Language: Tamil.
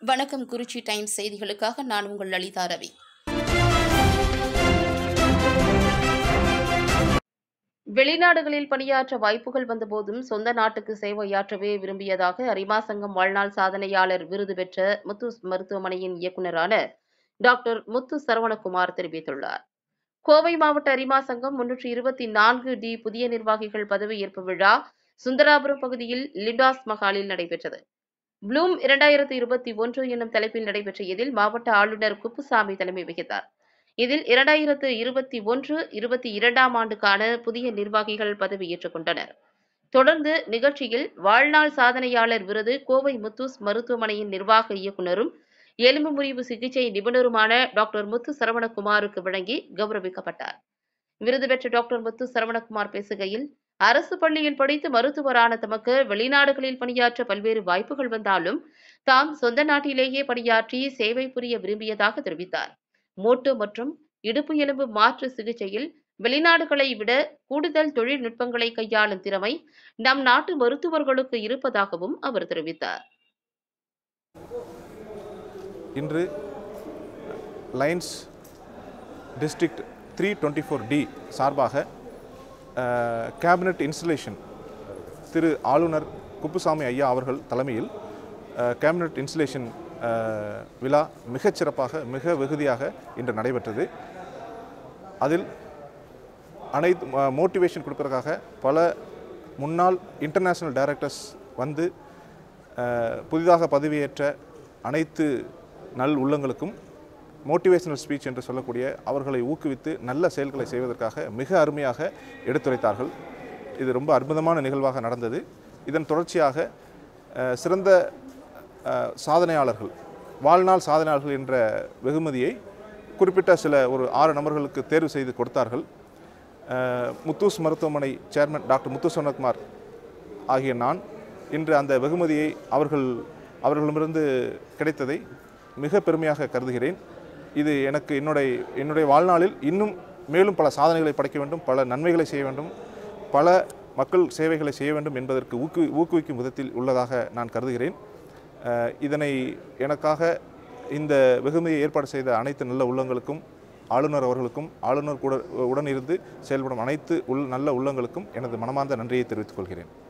வணக்கம் குறிச்சி டைம்ஸ் செய்திகளுக்காக நான் உங்கள் லலிதா ரவி வெளிநாடுகளில் பணியாற்ற வாய்ப்புகள் வந்தபோதும் சொந்த நாட்டுக்கு சேவையாற்றவே விரும்பியதாக அரிமா சங்கம் வாழ்நாள் சாதனையாளர் விருது பெற்ற முத்து மருத்துவமனையின் இயக்குநரான டாக்டர் முத்து சரவணகுமார் தெரிவித்துள்ளார் கோவை மாவட்ட அரிமா சங்கம் முன்னூற்றி இருபத்தி நான்கு டி புதிய நிர்வாகிகள் பதவியேற்பு விழா சுந்தராபுரம் பகுதியில் லிண்டாஸ் மஹாலில் நடைபெற்றது ப்ளூம் இரண்டாயிரத்து இருபத்தி ஒன்று என்னும் தலைப்பில் நடைபெற்ற இதில் மாவட்ட ஆளுநர் குப்புசாமி தலைமை வகித்தார் இதில் இரண்டாயிரத்து இருபத்தி ஒன்று இருபத்தி இரண்டாம் ஆண்டுக்கான புதிய நிர்வாகிகள் பதவியேற்றுக் கொண்டனர் தொடர்ந்து நிகழ்ச்சியில் வாழ்நாள் சாதனையாளர் விருது கோவை முத்தூஸ் மருத்துவமனையின் நிர்வாக இயக்குநரும் எலும்பு முறிவு சிகிச்சை நிபுணருமான டாக்டர் முத்து சரவணகுமாருக்கு வழங்கி கௌரவிக்கப்பட்டார் விருது பெற்ற டாக்டர் முத்து சரவணகுமார் பேசுகையில் அரசு பள்ளியில் படித்து மருத்துவரான தமக்கு வெளிநாடுகளில் பணியாற்ற பல்வேறு வாய்ப்புகள் வந்தாலும் தாம் சொந்த நாட்டிலேயே பணியாற்றி சேவை புரிய விரும்பியதாக தெரிவித்தார் மூட்டு மற்றும் இடுப்பு எலும்பு மாற்று சிகிச்சையில் வெளிநாடுகளை விட கூடுதல் தொழில்நுட்பங்களை கையாளும் திறமை நம் நாட்டு மருத்துவர்களுக்கு இருப்பதாகவும் அவர் தெரிவித்தார் இன்று Lions district three twenty four D சார்பாக கேபினட் இன்ஸ்டலேஷன் திரு ஆளுநர் குப்புசாமி ஐயா அவர்கள் தலைமையில் கேபினட் இன்ஸ்டலேஷன் விழா மிகச்சிறப்பாக மிக வெகுதியாக இன்று நடைபெற்றது அதில் அனைத்து மோட்டிவேஷன் கொடுப்பதற்காக பல முன்னாள் இன்டர்நேஷ்னல் டைரக்டர்ஸ் வந்து அஹ், புதிதாக பதவியேற்ற அனைத்து நல் உள்ளங்களுக்கும் மோட்டிவேஷனல் ஸ்பீச் என்று சொல்லக்கூடிய அவர்களை ஊக்குவித்து நல்ல செயல்களை செய்வதற்காக மிக அருமையாக எடுத்துரைத்தார்கள் இது ரொம்ப அற்புதமான நிகழ்வாக நடந்தது இதன் தொடர்ச்சியாக அஹ், சிறந்த அஹ், சாதனையாளர்கள் வாழ்நாள் சாதனையாளர்கள் என்ற வெகுமதியை குறிப்பிட்ட சில ஒரு ஆறு நபர்களுக்கு தேர்வு செய்து கொடுத்தார்கள் அஹ், முத்தூஸ் மருத்துவமனை சேர்மன் டாக்டர் முத்து சொன்னகுமார் ஆகிய நான் இன்று அந்த வெகுமதியை அவர்கள் அவர்களிடமிருந்து கிடைத்ததை மிக பெருமையாக கருதுகிறேன் இது எனக்கு என்னுடைய என்னுடைய வாழ்நாளில் இன்னும் மேலும் பல சாதனைகளை படைக்க வேண்டும் பல நன்மைகளை செய்ய வேண்டும் பல மக்கள் சேவைகளை செய்ய வேண்டும் என்பதற்கு ஊக்கு ஊக்குவிக்கும் விதத்தில் உள்ளதாக நான் கருதுகிறேன் அஹ், இதனை எனக்காக இந்த வெகுமதியை ஏற்பாடு செய்த அனைத்து நல்ல உள்ளங்களுக்கும் ஆளுநர் அவர்களுக்கும் ஆளுநர் கூட உடன் இருந்து செயல்படும் அனைத்து உள் நல்ல உள்ளங்களுக்கும் எனது மனமார்ந்த நன்றியை தெரிவித்துக் கொள்கிறேன்